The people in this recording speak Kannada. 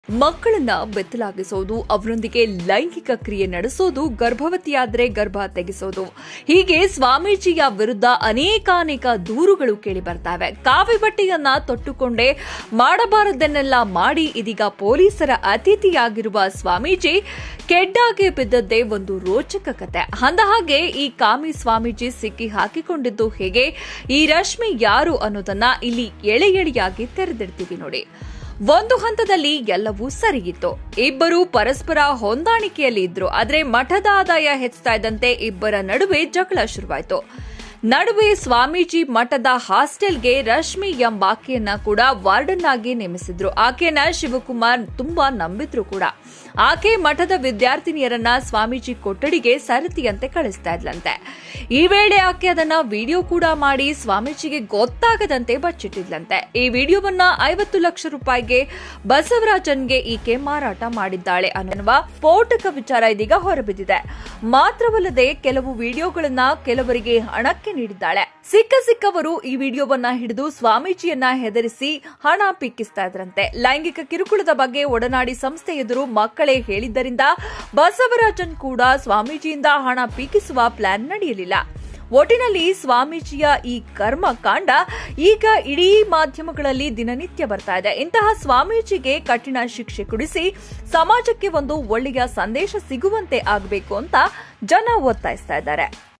ಮಕ್ಕಳನ್ನ ಬೆತ್ತಲಾಗಿಸೋದು ಅವರೊಂದಿಗೆ ಲೈಂಗಿಕ ಕ್ರಿಯೆ ನಡೆಸೋದು ಗರ್ಭವತಿಯಾದ್ರೆ ಗರ್ಭ ತೆಗೆಸೋದು ಹೀಗೆ ಸ್ವಾಮೀಜಿಯ ವಿರುದ್ಧ ಅನೇಕಾನೇಕ ದೂರುಗಳು ಕೇಳಿ ಬರ್ತಾವೆ ಕಾವಿ ಬಟ್ಟೆಯನ್ನ ತೊಟ್ಟುಕೊಂಡೇ ಮಾಡಬಾರದನ್ನೆಲ್ಲ ಮಾಡಿ ಇದೀಗ ಪೊಲೀಸರ ಅತಿಥಿಯಾಗಿರುವ ಸ್ವಾಮೀಜಿ ಕೆಡ್ಡಾಗೆ ಬಿದ್ದದ್ದೇ ಒಂದು ರೋಚಕ ಕತೆ ಅಂದಹಾಗೆ ಈ ಕಾಮಿ ಸ್ವಾಮೀಜಿ ಸಿಕ್ಕಿ ಹಾಕಿಕೊಂಡಿದ್ದು ಹೇಗೆ ಈ ರಶ್ಮಿ ಯಾರು ಅನ್ನೋದನ್ನ ಇಲ್ಲಿ ಎಳೆ ಎಳೆಯಾಗಿ ತೆರೆದಿಡ್ತೀವಿ ನೋಡಿ ಒಂದು ಹಂತದಲ್ಲಿ ಎಲ್ಲವೂ ಸರಿಯಿತ್ತು ಇಬ್ಬರು ಪರಸ್ಪರ ಹೊಂದಾಣಿಕೆಯಲ್ಲಿ ಇದ್ರು ಆದ್ರೆ ಮಠದ ಆದಾಯ ಹೆಚ್ಚುತ್ತಾ ಇದ್ದಂತೆ ಇಬ್ಬರ ನಡುವೆ ಜಗಳ ಶುರುವಾಯಿತು ನಡುವೆ ಸ್ವಾಮೀಜಿ ಮಠದ ಹಾಸ್ಟೆಲ್ಗೆ ರಶ್ಮಿ ಎಂಬಾಕೆಯನ್ನ ಕೂಡ ವಾರ್ಡನ್ ಆಗಿ ನೇಮಿಸಿದ್ರು ಆಕೆಯನ್ನ ಶಿವಕುಮಾರ್ ತುಂಬಾ ನಂಬಿದ್ರು ಕೂಡ ಆಕೆ ಮಠದ ವಿದ್ಯಾರ್ಥಿನಿಯರನ್ನ ಸ್ವಾಮೀಜಿ ಕೊಠಡಿಗೆ ಸರತಿಯಂತೆ ಕಳಿಸ್ತಾ ಇದ್ಲಂತೆ ಈ ವೇಳೆ ಆಕೆ ಅದನ್ನ ವಿಡಿಯೋ ಕೂಡ ಮಾಡಿ ಸ್ವಾಮೀಜಿಗೆ ಗೊತ್ತಾಗದಂತೆ ಬಚ್ಚಿಟ್ಟಿದ್ಲಂತೆ ಈ ವಿಡಿಯೋವನ್ನ ಐವತ್ತು ಲಕ್ಷ ರೂಪಾಯಿಗೆ ಬಸವರಾಜನ್ಗೆ ಈಕೆ ಮಾರಾಟ ಮಾಡಿದ್ದಾಳೆ ಅನ್ನುವ ಸ್ಫೋಟಕ ವಿಚಾರ ಇದೀಗ ಹೊರಬಿದ್ದಿದೆ ಮಾತ್ರವಲ್ಲದೆ ಕೆಲವು ವಿಡಿಯೋಗಳನ್ನ ಕೆಲವರಿಗೆ ಹಣಕ್ಕೆ ನೀಡಿದ್ದಾಳೆ ಸಿಕ್ಕ ಸಿಕ್ಕವರು ಈ ವಿಡಿಯೋವನ್ನ ಹಿಡಿದು ಸ್ವಾಮೀಜಿಯನ್ನ ಹೆದರಿಸಿ ಹಣ ಪಿಕ್ಕಿಸ್ತಾ ಇದ್ರಂತೆ ಲೈಂಗಿಕ ಕಿರುಕುಳದ ಬಗ್ಗೆ ಒಡನಾಡಿ ಸಂಸ್ಥೆ ಎದುರು ಮಕ್ಕಳೇ ಹೇಳಿದ್ದರಿಂದ ಬಸವರಾಜನ್ ಕೂಡ ಸ್ವಾಮೀಜಿಯಿಂದ ಹಣ ಪೀಕಿಸುವ ಪ್ಲಾನ್ ನಡೆಯಲಿಲ್ಲ ಒಟ್ಟಿನಲ್ಲಿ ಸ್ವಾಮೀಜಿಯ ಈ ಕರ್ಮಕಾಂಡ ಈಗ ಇಡೀ ಮಾಧ್ಯಮಗಳಲ್ಲಿ ದಿನನಿತ್ಯ ಬರ್ತಾ ಇದೆ ಇಂತಹ ಸ್ವಾಮೀಜಿಗೆ ಕಠಿಣ ಶಿಕ್ಷೆ ಕೊಡಿಸಿ ಸಮಾಜಕ್ಕೆ ಒಂದು ಒಳ್ಳೆಯ ಸಂದೇಶ ಸಿಗುವಂತೆ ಆಗಬೇಕು ಅಂತ ಜನ ಒತ್ತಾಯಿಸ್ತಾ ಇದ್ದಾರೆ